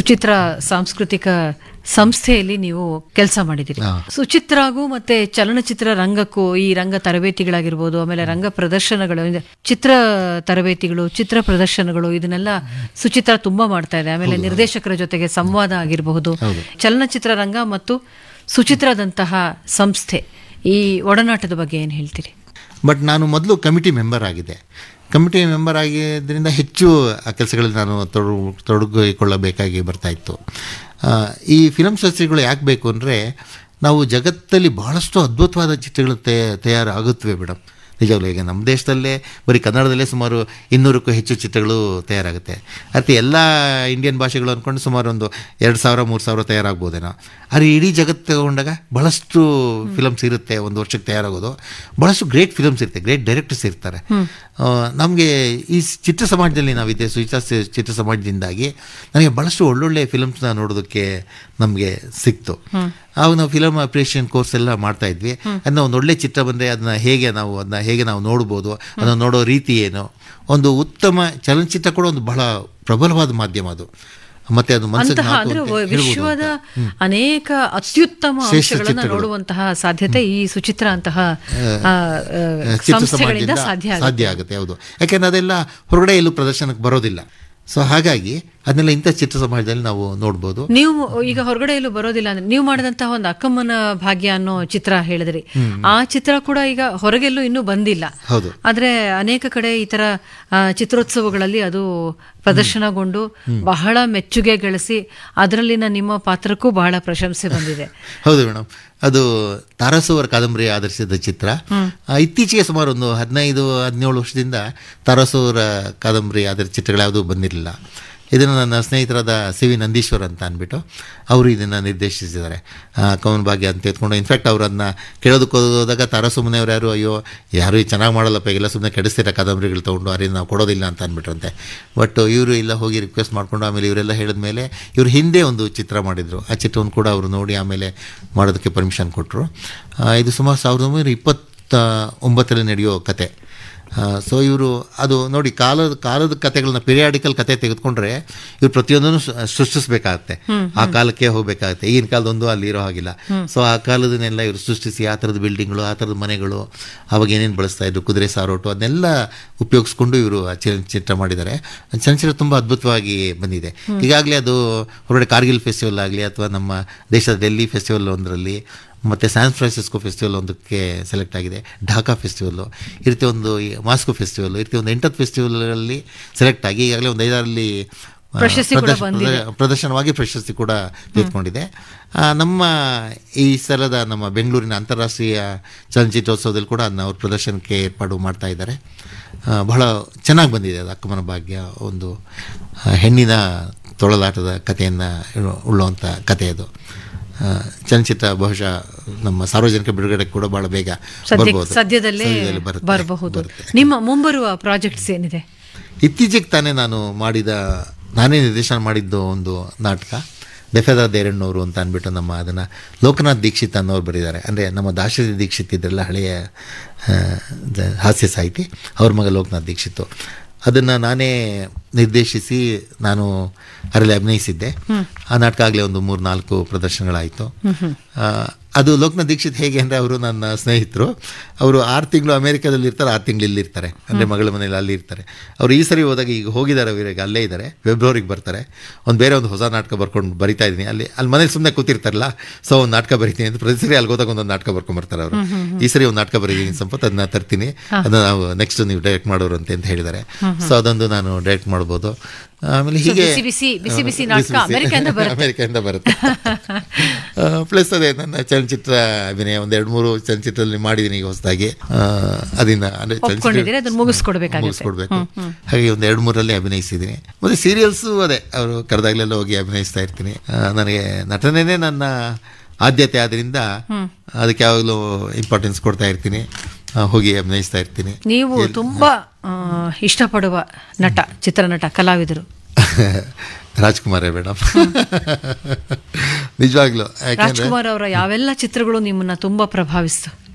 ಸುಚಿತ್ರ ಸಾಂಸ್ಕೃತಿಕ ಸಂಸ್ಥೆಯಲ್ಲಿ ನೀವು ಕೆಲಸ ಮಾಡಿದಿರಿ ಹಾ. ಸುಚಿತ್ರಾಗೂ ಮತ್ತೆ ಚಲನಚಿತ್ರ ರಂಗಕ್ಕೂ ಈ ರಂಗ ತರಬೇತಿಗಳಾಗಿರ್ಬೋದು ಆಮೇಲೆ ರಂಗ ಪ್ರದರ್ಶನಗಳು ಇದೆ. ಚಿತ್ರ ತರಬೇತಿಗಳು ಚಿತ್ರ ಪ್ರದರ್ಶನಗಳು ಇದನ್ನೆಲ್ಲ ಸುಚಿತ್ರ ತುಂಬಾ ಮಾಡ್ತಾ ಇದೆ ಆಮೇಲೆ ನಿರ್ದೇಶಕರ ಜೊತೆಗೆ ಸಂವಾದ ಆಗಿರಬಹುದು ಚಲನಚಿತ್ರ ರಂಗ ಮತ್ತು ಸುಚಿತ್ರದಂತಹ ಸಂಸ್ಥೆ ಈ ಒಡನಾಟದ ಬಗ್ಗೆ ಏನ್ ಹೇಳ್ತೀರಿ ಬಟ್ ನಾನು ಮೊದಲು ಕಮಿಟಿ ಮೆಂಬರ್ ಆಗಿದೆ ಕಮಿಟಿ ಮೆಂಬರ್ ಆಗಿದ್ದರಿಂದ ಹೆಚ್ಚು ಆ ಕೆಲಸಗಳಲ್ಲಿ ನಾನು ತೊಡಗು ತೊಡಗಿಕೊಳ್ಳಬೇಕಾಗಿ ಬರ್ತಾ ಇತ್ತು ಆ, ಈ ಫಿಲಮ್ ಸಂಸ್ಥೆಗಳು ಯಾಕೆ ಬೇಕು ಅಂದರೆ ನಾವು ಜಗತ್ತಲ್ಲಿ ಬಹಳಷ್ಟು ಅದ್ಭುತವಾದ ಚಿತ್ರಗಳು ತಯ ತಯಾರಾಗುತ್ತವೆ ಮೇಡಮ್ ನಿಜವಾಗ್ಲೂ ಈಗ ನಮ್ಮ ದೇಶದಲ್ಲೇ ಬರೀ ಕನ್ನಡದಲ್ಲೇ ಸುಮಾರು ಇನ್ನೂರಕ್ಕೂ ಹೆಚ್ಚು ಚಿತ್ರಗಳು ತಯಾರಾಗುತ್ತೆ ಅದೇ ಎಲ್ಲ ಇಂಡಿಯನ್ ಭಾಷೆಗಳು ಅಂದ್ಕೊಂಡು ಸುಮಾರು ಒಂದು ಎರಡು ಸಾವಿರ ಮೂರು ಸಾವಿರ ತಯಾರಾಗ್ಬೋದೇನೋ ಆದರೆ ಇಡೀ ಜಗತ್ತು ತಗೊಂಡಾಗ ಬಹಳಷ್ಟು ಫಿಲಮ್ಸ್ ಇರುತ್ತೆ ಒಂದು ವರ್ಷಕ್ಕೆ ತಯಾರಾಗೋದು ಬಹಳಷ್ಟು ಗ್ರೇಟ್ ಫಿಲಮ್ಸ್ ಇರುತ್ತೆ ಗ್ರೇಟ್ ಡೈರೆಕ್ಟರ್ಸ್ ಇರ್ತಾರೆ ನಮಗೆ ಈ ಚಿತ್ರ ಸಮಾಜದಲ್ಲಿ ನಾವಿದ್ದೆ ಸುಚಿತ ಚಿತ್ರ ಸಮಾಜದಿಂದಾಗಿ ನನಗೆ ಬಹಳಷ್ಟು ಒಳ್ಳೊಳ್ಳೆ ಫಿಲಮ್ಸ್ನ ನೋಡೋದಕ್ಕೆ ನಮಗೆ ಸಿಕ್ತು ಆವಾಗ ನಾವು ಫಿಲಮ್ ಅಪ್ರಿಷಿಯೇಷನ್ ಕೋರ್ಸ್ ಎಲ್ಲ ಮಾಡ್ತಾ ಇದ್ವಿ ಅದನ್ನ ಒಂದು ಒಳ್ಳೆ ಚಿತ್ರ ಬಂದರೆ ಅದನ್ನ ಹೇಗೆ ನಾವು ಅದನ್ನ ಹೇಗೆ ನಾವು ನೋಡ್ಬೋದು ಅದನ್ನ ನೋಡೋ ರೀತಿ ಏನು ಒಂದು ಉತ್ತಮ ಚಲನಚಿತ್ರ ಕೂಡ ಒಂದು ಬಹಳ ಪ್ರಬಲವಾದ ಮಾಧ್ಯಮ ಅದು ಮತ್ತೆ ಅದು ಮನಸ್ಸಿಗೆ ಅಂತಹ ಅಂದ್ರೆ ನಾಟುವಂತೆ ಹೇಳ್ಬೋದು ವಿಶ್ವದ ಅಂತ. ಅನೇಕ ಅತ್ಯುತ್ತಮ ಶ್ರೇಷ್ಠ ಅಂಶಗಳನ್ನ ಚಿತ್ರಗಳು. ನೋಡುವಂತಹ ಸಾಧ್ಯತೆ ಈ ಸುಚಿತ್ರ ಅಂತಹ ಆ, ಆ, ಚಿತ್ರ ಸಂಸ್ಥೆಗಳಿಂದ ಸಮಾಜದಿಂದ ಸಾಧ್ಯ ಆಗುತ್ತೆ. ಸಾಧ್ಯ ಆಗುತ್ತೆ ಹೌದು ಯಾಕೆಂದ್ರೆ ಅದೆಲ್ಲ ಹೊರಗಡೆ ಎಲ್ಲೂ ಪ್ರದರ್ಶನಕ್ಕೆ ಬರೋದಿಲ್ಲ ಸೊ ಹಾಗಾಗಿ ಅದನ್ನೆಲ್ಲ ಇಂಥ ಚಿತ್ರ ಸಮಾಜದಲ್ಲಿ ನಾವು ನೋಡ್ಬೋದು ನೀವು ಈಗ ಹೊರಗಡೆ ಎಲ್ಲೂ ಬರೋದಿಲ್ಲ ಅಂದ್ರೆ ನೀವು ಮಾಡಿದಂತಹ ಒಂದು ಅಕ್ಕಮ್ಮನ ಭಾಗ್ಯ ಅನ್ನೋ ಚಿತ್ರ ಹೇಳಿದ್ರಿ ಆ ಚಿತ್ರ ಕೂಡ ಈಗ ಹೊರಗೆಲ್ಲೂ ಇನ್ನೂ ಬಂದಿಲ್ಲ ಹೌದು ಆದ್ರೆ ಅನೇಕ ಕಡೆ ಈ ತರ ಆ, ಚಿತ್ರೋತ್ಸವಗಳಲ್ಲಿ ಅದು ಪ್ರದರ್ಶನಗೊಂಡು ಬಹಳ ಮೆಚ್ಚುಗೆ ಗಳಿಸಿ ಅದರಲ್ಲಿನ ನಿಮ್ಮ ಪಾತ್ರಕ್ಕೂ ಬಹಳ ಪ್ರಶಂಸೆ ಬಂದಿದೆ ಹೌದು ಮೇಡಮ್ ಅದು ತಾರಾಸುವರ ಕಾದಂಬರಿ ಆಧರಿಸಿದ ಚಿತ್ರ ಆ, ಇತ್ತೀಚೆಗೆ ಸುಮಾರು ಒಂದು ಹದಿನೈದು ಹದಿನೇಳು ವರ್ಷದಿಂದ ತಾರಾಸುವರ ಕಾದಂಬರಿ ಆಧಾರಿತ ಚಿತ್ರಗಳ್ಯಾವುದೂ ಬಂದಿರಲಿಲ್ಲ ಇದನ್ನು ನನ್ನ ಸ್ನೇಹಿತರಾದ ಸಿ ವಿ ನಂದೀಶ್ವರ್ ಅಂತ ಅಂದ್ಬಿಟ್ಟು ಅವರು ಇದನ್ನು ನಿರ್ದೇಶಿಸಿದ್ದಾರೆ ಆ, ಕವನ ಭಾಗ್ಯ ಅಂತ ಎತ್ಕೊಂಡು ಇನ್ಫ್ಯಾಕ್ಟ್ ಅವರು ಅದನ್ನ ಕೇಳೋದಕ್ಕೆ ಹೋದಾಗ ತಾರಸು ಮನೆಯವ್ರು ಯಾರು ಅಯ್ಯೋ ಯಾರು ಇದು ಚೆನ್ನಾಗಿ ಮಾಡಲ್ಲಪ್ಪ ಈಗೆಲ್ಲ ಸುಮ್ಮನೆ ಕೆಡಿಸ್ತಿರೋ ಕಾದಂಬರಿಗಳು ತೊಗೊಂಡು ಅರೆ ನಾವು ಕೊಡೋದಿಲ್ಲ ಅಂತ ಅಂದ್ಬಿಟ್ರಂತೆ ಬಟ್ ಇವರು ಇಲ್ಲ ಹೋಗಿ ರಿಕ್ವೆಸ್ಟ್ ಮಾಡಿಕೊಂಡು ಆಮೇಲೆ ಇವರೆಲ್ಲ ಹೇಳಿದ ಮೇಲೆ ಇವರು ಹಿಂದೆ ಒಂದು ಚಿತ್ರ ಮಾಡಿದರು ಆ ಚಿತ್ರವನ್ನು ಕೂಡ ಅವರು ನೋಡಿ ಆಮೇಲೆ ಮಾಡೋದಕ್ಕೆ ಪರ್ಮಿಷನ್ ಕೊಟ್ಟರು ಇದು ಸುಮಾರು ಸಾವಿರದ ಒಂಬೈನೂರ ಇಪ್ಪತ್ತ ಒಂಬತ್ತರಲ್ಲಿ ನಡೆಯೋ ಕತೆ ಸೊ ಇವರು ಅದು ನೋಡಿ ಕಾಲದ ಕಾಲದ ಕತೆಗಳನ್ನ ಪಿರಿಯಾಡಿಕಲ್ ಕತೆ ತೆಗೆದುಕೊಂಡ್ರೆ ಇವ್ರು ಪ್ರತಿಯೊಂದನ್ನು ಸೃ- ಸೃಷ್ಟಿಸ್ಬೇಕಾಗತ್ತೆ ಆ ಕಾಲಕ್ಕೆ ಹೋಗ್ಬೇಕಾಗತ್ತೆ ಈಗಿನ ಕಾಲದೊಂದು ಅಲ್ಲಿ ಇರೋ ಹಾಗಿಲ್ಲ ಸೊ ಆ ಕಾಲದನ್ನೆಲ್ಲ ಇವರು ಸೃಷ್ಟಿಸಿ ಆ ಥರದ ಬಿಲ್ಡಿಂಗ್ಗಳು ಆ ಥರದ ಮನೆಗಳು ಅವಾಗ ಏನೇನು ಬಳಸ್ತಾ ಇದ್ರು ಕುದುರೆ ಸಾರೋಟು ಅದನ್ನೆಲ್ಲ ಉಪಯೋಗಿಸ್ಕೊಂಡು ಇವರು ಆ ಚಲನಚಿತ್ರ ಮಾಡಿದ್ದಾರೆ ಆ ಚಲನಚಿತ್ರ ತುಂಬ ಅದ್ಭುತವಾಗಿ ಬಂದಿದೆ ಈಗಾಗಲೇ ಅದು ಹೊರಗಡೆ ಕಾರ್ಗಿಲ್ ಫೆಸ್ಟಿವಲ್ ಆಗಲಿ ಅಥವಾ ನಮ್ಮ ದೇಶದ ಡೆಲ್ಲಿ ಫೆಸ್ಟಿವಲ್ ಒಂದರಲ್ಲಿ ಮತ್ತು ಸ್ಯಾನ್ ಫ್ರಾನ್ಸಿಸ್ಕೋ ಫೆಸ್ಟಿವಲ್ ಒಂದಕ್ಕೆ ಸೆಲೆಕ್ಟ್ ಆಗಿದೆ ಢಾಕಾ ಫೆಸ್ಟಿವಲ್ಲು ಈ ರೀತಿ ಒಂದು ಈ ಮಾಸ್ಕೋ ಫೆಸ್ಟಿವಲ್ ಈ ರೀತಿ ಒಂದು ಎಂಟತ್ತು ಫೆಸ್ಟಿವಲ್ಗಳಲ್ಲಿ ಸೆಲೆಕ್ಟ್ ಆಗಿ ಈಗಾಗಲೇ ಒಂದು ಐದಾರಲ್ಲಿ ಆ, ಪ್ರಶಸ್ತಿ ಕೂಡ ಪ್ರದರ್ಶ- ಬಂದಿದೆ. ಪ್ರದ- ಪ್ರದರ್ಶನವಾಗಿ ಪ್ರಶಸ್ತಿ ಕೂಡ ತೆಗೆದುಕೊಂಡಿದೆ ಆ, ನಮ್ಮ ಈ ಸಲದ ನಮ್ಮ ಬೆಂಗಳೂರಿನ ಅಂತಾರಾಷ್ಟ್ರೀಯ ಚಲನಚಿತ್ರೋತ್ಸವದಲ್ಲಿ ಕೂಡ ಅದನ್ನ ಅವ್ರ ಪ್ರದರ್ಶನಕ್ಕೆ ಏರ್ಪಾಡು ಮಾಡ್ತಾ ಇದ್ದಾರೆ ಆ, ಬಹಳ ಚೆನ್ನಾಗಿ ಬಂದಿದೆ ಅದು ಅಕ್ಕಮನ ಭಾಗ್ಯ ಒಂದು ಆ, ಹೆಣ್ಣಿನ ತೊಳಲಾಟದ ಕಥೆಯನ್ನು ಉಳ್ಳುವಂಥ ಕಥೆ ಅದು ಆ, ಚಲನಚಿತ್ರ ಬಹುಶಃ ನಮ್ಮ ಸಾರ್ವಜನಿಕ ಬಿಡುಗಡೆ ಕೂಡ ಬಹಳ ಬೇಗ ಸದ್ಯ ಬರ್ಬೋದು. ಸದ್ಯದಲ್ಲೇ ಸದ್ಯದಲ್ಲೇ ಬರುತ್ತೆ. ಬರಬಹುದು ಬರುತ್ತೆ. ನಿಮ್ಮ ಮುಂಬರುವ ಪ್ರಾಜೆಕ್ಟ್ಸ್ ಏನಿದೆ ಇತ್ತೀಚೆಗೆ ತಾನೇ ನಾನು ಮಾಡಿದ ನಾನೇ ನಿರ್ದೇಶನ ಮಾಡಿದ್ದು ಒಂದು ನಾಟಕ ದೆಫೆದ ದೇರಣ್ಣವರು ಅಂತ ಅಂದ್ಬಿಟ್ಟು ನಮ್ಮ ಅದನ್ನು ಲೋಕನಾಥ್ ದೀಕ್ಷಿತ್ ಅನ್ನೋರು ಬರೀತಾರೆ ಅಂದರೆ ನಮ್ಮ ದಾಶರಥಿ ದೀಕ್ಷಿತ್ ಇದ್ರಲ್ಲ ಹಳೆಯ ಆ, ದ- ಹಾಸ್ಯ ಸಾಹಿತಿ ಅವ್ರ ಮಗ ಲೋಕನಾಥ್ ದೀಕ್ಷಿತ್ತು ಅದನ್ನು ನಾನೇ ನಿರ್ದೇಶಿಸಿ ನಾನು ಅದರಲ್ಲಿ ಅಭಿನಯಿಸಿದ್ದೆ ಆ ನಾಟಕ ಆಗಲೇ ಒಂದು ಮೂರು ನಾಲ್ಕು ಪ್ರದರ್ಶನಗಳಾಯಿತು ಆ, ಅದು ಲೋಕನಾಥ್ ದೀಕ್ಷಿತ್ ಹೇಗೆ ಅಂದರೆ ಅವರು ನನ್ನ ಸ್ನೇಹಿತರು ಅವರು ಆರು ತಿಂಗಳು ಅಮೇರಿಕಾದಲ್ಲಿ ಇರ್ತಾರೆ ಆರು ತಿಂಗಳು ಇಲ್ಲಿ ಇರ್ತಾರೆ ಅಂದರೆ ಮಗಳ ಮನೇಲಿ ಅಲ್ಲಿ ಇರ್ತಾರೆ ಅವರು ಈ ಸರಿ ಹೋದಾಗ ಈಗ ಹೋಗಿದ್ದಾರೆ ಅವರಿಗೆ ಅಲ್ಲೇ ಇದ್ದಾರೆ ಫೆಬ್ರವರಿಗೆ ಬರ್ತಾರೆ ಒಂದು ಬೇರೆ ಒಂದು ಹೊಸ ನಾಟಕ ಬರ್ಕೊಂಡು ಬರಿತಾ ಇದ್ದೀನಿ ಅಲ್ಲಿ ಅಲ್ಲಿ ಮನೇಲಿ ಸುಮ್ಮನೆ ಕೂತಿರ್ತಾರಲ್ಲ ಸೊ ಒಂದು ನಾಟಕ ಬರಿತೀನಿ ಅಂತ ಪ್ರತಿ ಸರಿ ಅಲ್ಲಿ ಹೋದಾಗ ಒಂದೊಂದು ನಾಟಕ ಬರ್ಕೊಂಡು ಬರ್ತಾರೆ ಅವರು ಈ ಸರಿ ಒಂದು ನಾಟಕ ಬರೀತೀನಿ ಸಂಪತ್ ಅದನ್ನ ತರ್ತೀನಿ ಅದನ್ನ ನಾವು ನೆಕ್ಸ್ಟ್ ನೀವು ಡೈರೆಕ್ಟ್ ಮಾಡೋರು ಅಂತ ಅಂತ ಹೇಳಿದ್ದಾರೆ ಸೊ ಅದೊಂದು ನಾನು ಡೈರೆಕ್ಟ್ ಮಾಡ್ಬೋದು ಆಮೇಲೆ So, ಹೀಗೆ ಬಿಸಿ ಬಿಸಿ ಬಿಸಿ ಬಿಸಿ ಆ, ನಾಟಕ ಅಮೆರಿಕದಿಂದ ಬರುತ್ತೆ. ಅಮೆರಿಕದಿಂದ ಬರುತ್ತೆ ಪ್ಲಸ್ ಅದೇ ನನ್ನ ಚಲನಚಿತ್ರ ಅಭಿನಯ ಒಂದು ಎರಡು ಮೂರು ಚಲನಚಿತ್ರದಲ್ಲಿ ಮಾಡಿದ್ದೀನಿ ಈಗ ಹೊಸದಾಗಿ ಅದನ್ನ ಅಂದ್ರೆ ಚಲನಚಿತ್ರ- ಒಪ್ಕೊಂಡಿದ್ದೀರಿ, ಅದನ್ನ ಮುಗಿಸ್ಕೊಡ್ಬೇಕಾಗುತ್ತೆ. ಮುಗಿಸ್ಕೊಡ್ಬೇಕು ಹಾಗೆ ಒಂದು ಎರಡು ಮೂರಲ್ಲಿ ಅಭಿನಯಿಸಿದ್ದೀನಿ ಮತ್ತೆ ಸೀರಿಯಲ್ಸು ಅದೇ ಅವರು ಕರೆದಾಗಲೆಲ್ಲ ಹೋಗಿ ಅಭಿನಯಿಸ್ತಾ ಇರ್ತೀನಿ ಆ, ನನಗೆ ನಟನೆನೇ ನನ್ನ ಆದ್ಯತೆ ಆದ್ರಿಂದ ಅದಕ್ಕೆ ಯಾವಾಗಲೂ ಇಂಪಾರ್ಟೆನ್ಸ್ ಕೊಡ್ತಾ ಇರ್ತೀನಿ ಆ, ಹೋಗಿ ಅಭಿನಯಿಸ್ತಾ ಇರ್ತೀನಿ ನೀವು ತುಂಬಾ ಆ, ಇಷ್ಟಪಡುವ ನಟ ಚಿತ್ರನಟ ಕಲಾವಿದರು ರಾಜ್ಕುಮಾರೇ ಮೇಡಮ್ ನಿಜವಾಗ್ಲೂ ಯಾಕೆಂದ್ರೆ ರಾಜ್ಕುಮಾರ್ ಅವರ ಯಾವೆಲ್ಲ ಚಿತ್ರಗಳು ನಿಮ್ಮನ್ನ ತುಂಬಾ ಪ್ರಭಾವಿಸ್ತು